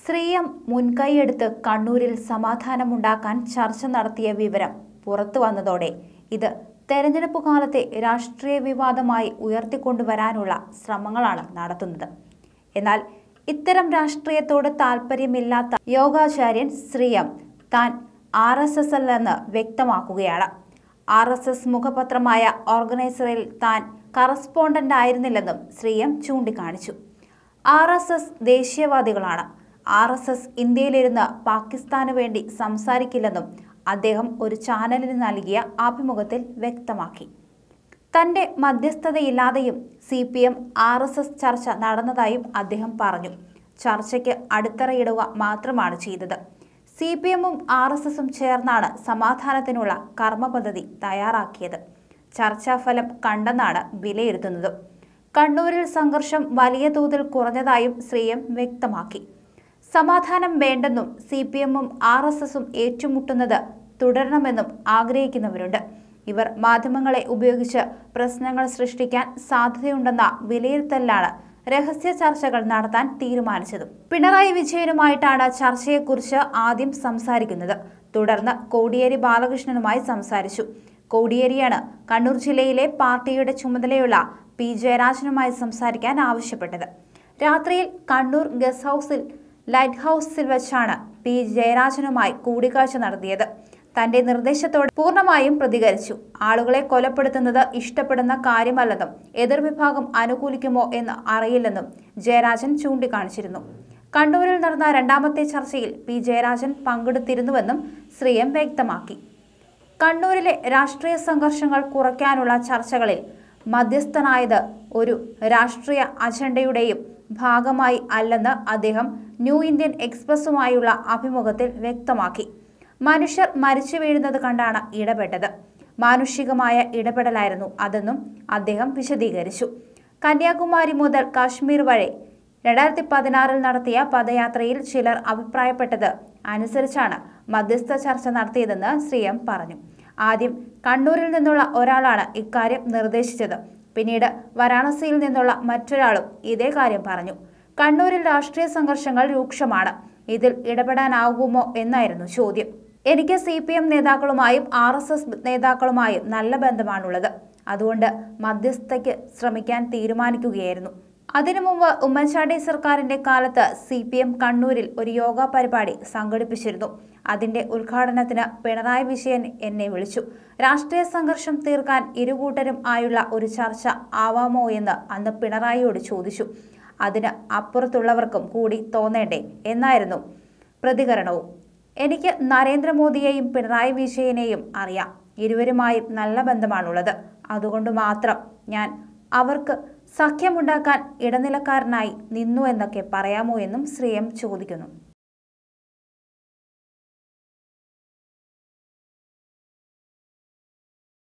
ശ്രീയം മുൻകൈയെടുത്ത് കണ്ണൂരിൽ സമാധാനമുണ്ടാക്കാൻ ചർച്ച നടത്തിയ വിവരം പുറത്തു വന്നതോടെ ഇത് തെരഞ്ഞെടുപ്പ് കാലത്തെ രാഷ്ട്രീയ വിവാദമായി ഉയർത്തിക്കൊണ്ടുവരാനുള്ള ശ്രമങ്ങളാണ് നടത്തുന്നത് എന്നാൽ ഇത്തരം രാഷ്ട്രീയത്തോട് താല്പര്യമില്ലാത്ത യോഗാചാര്യൻ ശ്രീയം താൻ ആർ എസ് എസ് അല്ലെന്ന് വ്യക്തമാക്കുകയാണ് ആർ എസ് എസ് മുഖപത്രമായ ഓർഗനൈസറിൽ താൻ കറസ്പോണ്ടന്റ് ആയിരുന്നില്ലെന്നും ശ്രീയം ചൂണ്ടിക്കാണിച്ചു ആർ എസ് എസ് ദേശീയവാദികളാണ് ആർ എസ് എസ് ഇന്ത്യയിലിരുന്ന് പാകിസ്ഥാന് വേണ്ടി സംസാരിക്കില്ലെന്നും അദ്ദേഹം ഒരു ചാനലിന് നൽകിയ അഭിമുഖത്തിൽ വ്യക്തമാക്കി തന്റെ മധ്യസ്ഥതയില്ലാതെയും C P M R S S ചർച്ച നടന്നതായും അദ്ദേഹം പറഞ്ഞു ചർച്ചയ്ക്ക് അടിത്തറയിടുക മാത്രമാണ് ചെയ്തത് സി പി എമ്മും ആർ എസ് എസും ചേർന്നാണ് സമാധാനത്തിനുള്ള കർമ്മ പദ്ധതി തയ്യാറാക്കിയത് ചർച്ചാഫലം കണ്ടെന്നാണ് വിലയിരുത്തുന്നത് കണ്ണൂരിൽ സംഘർഷം വലിയ തോതിൽ കുറഞ്ഞതായും ശ്രീയം വ്യക്തമാക്കി സമാധാനം വേണ്ടെന്നും സി പി എമ്മും ആർ എസ് എസും ഏറ്റുമുട്ടുന്നത് തുടരണമെന്നും ആഗ്രഹിക്കുന്നവരുണ്ട് ഇവർ മാധ്യമങ്ങളെ ഉപയോഗിച്ച് പ്രശ്നങ്ങൾ സൃഷ്ടിക്കാൻ സാധ്യതയുണ്ടെന്ന വിലയിരുത്തലിലാണ് രഹസ്യ ചർച്ചകൾ നടത്താൻ തീരുമാനിച്ചതും പിണറായി വിജയനുമായിട്ടാണ് ചർച്ചയെക്കുറിച്ച് ആദ്യം സംസാരിക്കുന്നത് തുടർന്ന് കോടിയേരി ബാലകൃഷ്ണനുമായി സംസാരിച്ചു കോടിയേരിയാണ് കണ്ണൂർ ജില്ലയിലെ പാർട്ടിയുടെ ചുമതലയുള്ള പി ജയരാജനുമായി സംസാരിക്കാൻ ആവശ്യപ്പെട്ടത് രാത്രിയിൽ കണ്ണൂർ ഗസ്റ്റ് ഹൗസിൽ ലൈറ്റ് ഹൗസിൽ വെച്ചാണ് പി ജയരാജനുമായി കൂടിക്കാഴ്ച നടത്തിയത് തന്റെ നിർദ്ദേശത്തോട് പൂർണ്ണമായും പ്രതികരിച്ചു ആളുകളെ കൊലപ്പെടുത്തുന്നത് ഇഷ്ടപ്പെടുന്ന കാര്യമല്ലെന്നും എതിർവിഭാഗം അനുകൂലിക്കുമോ എന്ന് അറിയില്ലെന്നും ജയരാജൻ ചൂണ്ടിക്കാണിച്ചിരുന്നു കണ്ണൂരിൽ നടന്ന രണ്ടാമത്തെ ചർച്ചയിൽ പി ജയരാജൻ പങ്കെടുത്തിരുന്നുവെന്നും ശ്രീയം വ്യക്തമാക്കി കണ്ണൂരിലെ രാഷ്ട്രീയ സംഘർഷങ്ങൾ കുറയ്ക്കാനുള്ള ചർച്ചകളിൽ മധ്യസ്ഥനായത് ഒരു രാഷ്ട്രീയ അജണ്ടയുടെയും ഭാഗമായി അല്ലെന്ന് അദ്ദേഹം ന്യൂ ഇന്ത്യൻ എക്സ്പ്രസുമായുള്ള അഭിമുഖത്തിൽ വ്യക്തമാക്കി മനുഷ്യർ മരിച്ചു വീഴുന്നത് കണ്ടാണ് ഇടപെട്ടത് മാനുഷികമായ ഇടപെടലായിരുന്നു അതെന്നും അദ്ദേഹം വിശദീകരിച്ചു കന്യാകുമാരി മുതൽ കാശ്മീർ വരെ രണ്ടായിരത്തി പതിനാറിൽ നടത്തിയ പദയാത്രയിൽ ചിലർ അഭിപ്രായപ്പെട്ടത് അനുസരിച്ചാണ് മധ്യസ്ഥ ചർച്ച നടത്തിയതെന്ന് ശ്രീയം പറഞ്ഞു ആദ്യം കണ്ണൂരിൽ നിന്നുള്ള ഒരാളാണ് ഇക്കാര്യം നിർദ്ദേശിച്ചത് പിന്നീട് വാരാണസിയിൽ നിന്നുള്ള മറ്റൊരാളും ഇതേ കാര്യം പറഞ്ഞു കണ്ണൂരിൽ രാഷ്ട്രീയ സംഘർഷങ്ങൾ രൂക്ഷമാണ് ഇതിൽ ഇടപെടാനാകുമോ എന്നായിരുന്നു ചോദ്യം എനിക്ക് സി പി എം നേതാക്കളുമായും ആർ എസ് എസ് നേതാക്കളുമായും നല്ല ബന്ധമാണുള്ളത് അതുകൊണ്ട് മധ്യസ്ഥയ്ക്ക് ശ്രമിക്കാൻ തീരുമാനിക്കുകയായിരുന്നു അതിനു മുമ്പ് ഉമ്മൻചാണ്ടി സർക്കാരിന്റെ കാലത്ത് സി പി എം കണ്ണൂരിൽ ഒരു യോഗ പരിപാടി സംഘടിപ്പിച്ചിരുന്നു അതിന്റെ ഉദ്ഘാടനത്തിന് പിണറായി വിജയൻ എന്നെ വിളിച്ചു രാഷ്ട്രീയ സംഘർഷം തീർക്കാൻ ഇരുകൂട്ടരും ആയുള്ള ഒരു ചർച്ച ആവാമോ എന്ന് അന്ന് പിണറായിയോട് ചോദിച്ചു അതിന് അപ്പുറത്തുള്ളവർക്കും കൂടി തോന്നേണ്ടേ എന്നായിരുന്നു പ്രതികരണവും എനിക്ക് നരേന്ദ്രമോദിയെയും പിണറായി വിജയനെയും അറിയാം ഇരുവരുമായും നല്ല ബന്ധമാണുള്ളത് അതുകൊണ്ട് മാത്രം ഞാൻ അവർക്ക് സഖ്യമുണ്ടാക്കാൻ ഇടനിലക്കാരനായി നിന്നു എന്നൊക്കെ പറയാമോ എന്നും ശ്രീയം ചോദിക്കുന്നു